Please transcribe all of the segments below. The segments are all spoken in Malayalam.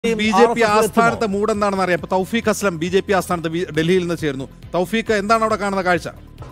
ബി ജെ പി ആസ്ഥാനത്തെ മൂഡ് എന്താണെന്ന് അറിയാം ഇപ്പൊ Thoufeeq Aslam B J P ആസ്ഥാനത്ത് ബി- ഡൽഹിയിൽ നിന്ന് ചേരുന്നു തൗഫീഖ് എന്താണ് അവിടെ കാണുന്ന കാഴ്ച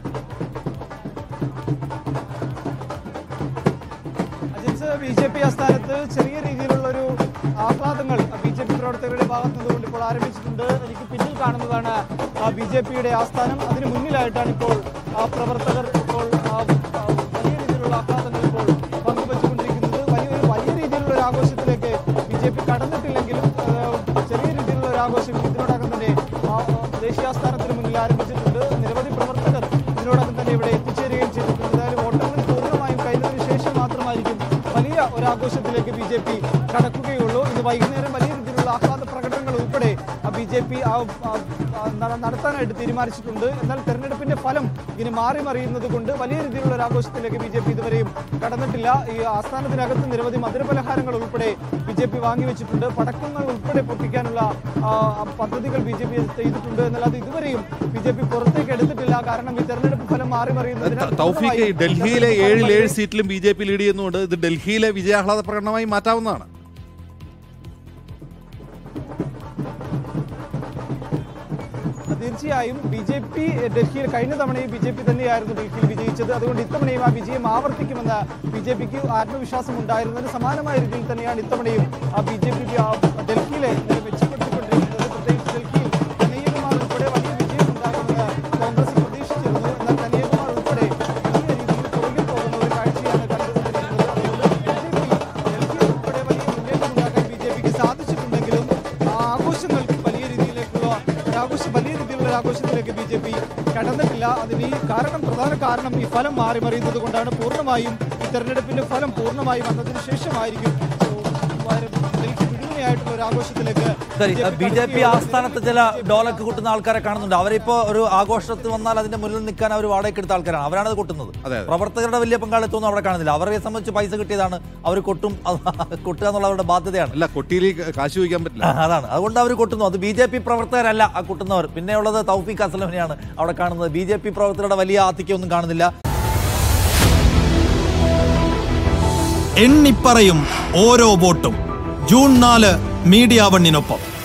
അജിൻസ് ബി ജെ പി ആസ്ഥാനത്ത് ചെറിയ രീതിയിലുള്ള ഒരു ആഹ്ലാദങ്ങൾ ബി ജെ പി പ്രവർത്തകരുടെ ഭാഗത്തു നിന്നുകൊണ്ട് ഇപ്പോൾ ആരംഭിച്ചിട്ടുണ്ട് എനിക്ക് പിന്നിൽ കാണുന്നതാണ് ബി ജെ പിയുടെ ആസ്ഥാനം അതിന് മുന്നിലായിട്ടാണ് ഇപ്പോൾ ആ പ്രവർത്തകർ ഇപ്പോൾ ആ, ആ, വലിയ രീതിയിലുള്ള ആഹ്ലാദങ്ങൾ ഇപ്പോൾ പങ്കുവച്ചുകൊണ്ടിരിക്കുന്നത് വലിയൊരു വലിയ രീതിയിലുള്ള ഒരു ആഘോഷത്തിലേക്ക് ബി ജെ പി കടന്നിട്ടില്ലെങ്കിലും ആ, ചെറിയ രീതിയിലുള്ള ഒരു ആഘോഷം ഇതിനോടകം തന്നെ ആ, ആ, ദേശീയ ആസ്ഥാനത്തിന് മുന്നിൽ ആരംഭിച്ചിട്ടുണ്ട് നിരവധി പ്രവർത്തകർ ഇതിനോടകം തന്നെ ഇവിടെ എത്തിച്ചേരുകയും ചെയ്തിട്ടുണ്ട് എന്തായാലും വോട്ടെണ്ണൽ പൂർണ്ണമായും കഴിഞ്ഞതിന് ശേഷം മാത്രമായിരിക്കും വലിയ ഒരു ആഘോഷത്തിലേക്ക് ബി ജെ പി കടക്കുകയുള്ളൂ ഇത് വൈകുന്നേരം വലിയ രീതിയിലുള്ള ആഹ്ലാദ പ്രകടനങ്ങൾ ഉൾപ്പെടെ ബി ജെ പി നടത്താനായിട്ട് തീരുമാനിച്ചിട്ടുണ്ട് എന്നാൽ തെരഞ്ഞെടുപ്പിന്റെ ഫലം ഇനി മാറി മറിയുന്നത് കൊണ്ട് വലിയ രീതിയിലുള്ള ഒരു ആഘോഷത്തിലേക്ക് ബി ജെ പി ഇതുവരെയും കടന്നിട്ടില്ല ഈ ആസ്ഥാനത്തിനകത്ത് നിരവധി മധുരപലഹാരങ്ങൾ ഉൾപ്പെടെ ബി ജെ പി വാങ്ങിവെച്ചിട്ടുണ്ട് പടക്കങ്ങൾ ഉൾപ്പെടെ പൊട്ടിക്കാനുള്ള ആ, പദ്ധതികൾ ബി ജെ പി ചെയ്തിട്ടുണ്ട് എന്നാൽ അത് ഇതുവരെയും ബി ജെ പി പുറത്തേക്ക് എടുത്തിട്ടില്ല കാരണം ഈ തെരഞ്ഞെടുപ്പ് ഫലം മാറി മറിയുന്നതിനാൽ തൗഫീഖ് ഈ പൂർണ്ണമായും ഡൽഹിയിലെ തെരഞ്ഞെടുപ്പ് ഏഴിൽ ഫലം ഏഴ് സീറ്റിലും ബി ജെ പി ലീഡ് ചെയ്യുന്നുണ്ട് ഇത് ഡൽഹിയിലെ വിജയാഹ്ലാദ പ്രകടനമായി മാറ്റാവുന്നതാണ് തീർച്ചയായും ബി ജെ പി ഡൽഹിയിൽ കഴിഞ്ഞ തവണയും ബി ജെ പി തന്നെയായിരുന്നു ഡൽഹിയിൽ വിജയിച്ചത് അതുകൊണ്ട് ഇത്തവണയും ആ വിജയം ആവർത്തിക്കുമെന്ന ബി ജെ പിക്ക് ആത്മവിശ്വാസം ഉണ്ടായിരുന്നതിന് സമാനമായ രീതിയിൽ തന്നെയാണ് ഇത്തവണയും ആ ബി ജെ പി ഡൽഹിയിലെ മെച്ചപ്പെടുത്തിക്കൊണ്ടിരിക്കുന്നത് പ്രത്യേകിച്ച് ഡൽഹിയിൽ കനയ്യകുമാർ ഉൾപ്പെടെ വലിയ വിജയം ഉണ്ടാകുമെന്ന് കോൺഗ്രസ് പ്രതീക്ഷിച്ചിരുന്നു എന്നാൽ കനയ്യകുമാർ ഉൾപ്പെടെ വലിയ രീതിയിൽ പുറകിൽ പോകുന്ന ഒരു കാഴ്ചയാണ് കണ്ടുകൊണ്ടിരിക്കുന്നത് അതുകൊണ്ട് ബി ജെ പി ഡൽഹിയിൽ ഉൾപ്പെടെ വലിയ മുന്നേറ്റം ഉണ്ടാക്കാൻ ബി ജെ പിക്ക് സാധിച്ചിട്ടുണ്ടെങ്കിലും ആ ആഘോഷങ്ങൾക്ക് വലിയ രീതിയിലേക്കുള്ള ഒരു ആഘോഷം വലിയ രീതിയിലുള്ള ഒരു ആഘോഷത്തിലേക്ക് ബി ജെ പി കടന്നിട്ടില്ല അതിന് ഈ കാരണം പ്രധാന കാരണം ഈ ഫലം മാറി മറിയുന്നത് കൊണ്ടാണ് പൂർണ്ണമായും ഈ തെരഞ്ഞെടുപ്പിന്റെ ഫലം പൂർണ്ണമായും വന്നതിന് ശേഷമായിരിക്കും ഡൽഹി വിടുതലയായിട്ടുള്ള ഒരു ആഘോഷത്തിലേക്ക് ശരി ബി ജെ പി കടക്കുകയുള്ളൂ. ആസ്ഥാനത്ത് ചില ഡോലൊക്കെ കൂട്ടുന്ന ആൾക്കാരെ കാണുന്നുണ്ട് അവരിപ്പോ ഒരു ആഘോഷത്തിൽ വന്നാൽ അതിന്റെ മുന്നിൽ നിൽക്കാൻ അവർ വാടകയ്ക്ക് എടുത്ത ആൾക്കാരാണ് അവരാണ് അത് കൊട്ടുന്നത് അതെ, അതെ. പ്രവർത്തകരുടെ വലിയ പങ്കാളിത്തമൊന്നും അവിടെ കാണുന്നില്ല അവരെ സംബന്ധിച്ച് പൈസ കിട്ടിയതാണ് അവർ കൊട്ടും അത് കൊട്ടുക എന്നുള്ള അവരുടെ ബാധ്യതയാണ് അല്ല കൊട്ടിയിൽ കാശ് ചോദിക്കാൻ പറ്റില്ല ആ, അതാണ് അതുകൊണ്ട് അവർ കൊട്ടുന്നു അത് ബി ജെ പി പ്രവർത്തകരല്ല ആ കൊട്ടുന്നവർ പിന്നെയുള്ളത് തൗഫീഖ് അസ്ലമിനെയാണ് അവിടെ കാണുന്നത് ബി ജെ പി പ്രവർത്തകരുടെ വലിയ ആധിക്യമൊന്നും കാണുന്നില്ല എണ്ണിപ്പറയും ഓരോ വോട്ടും ജൂൺ നാല് മീഡിയ വണ്ണിനൊപ്പം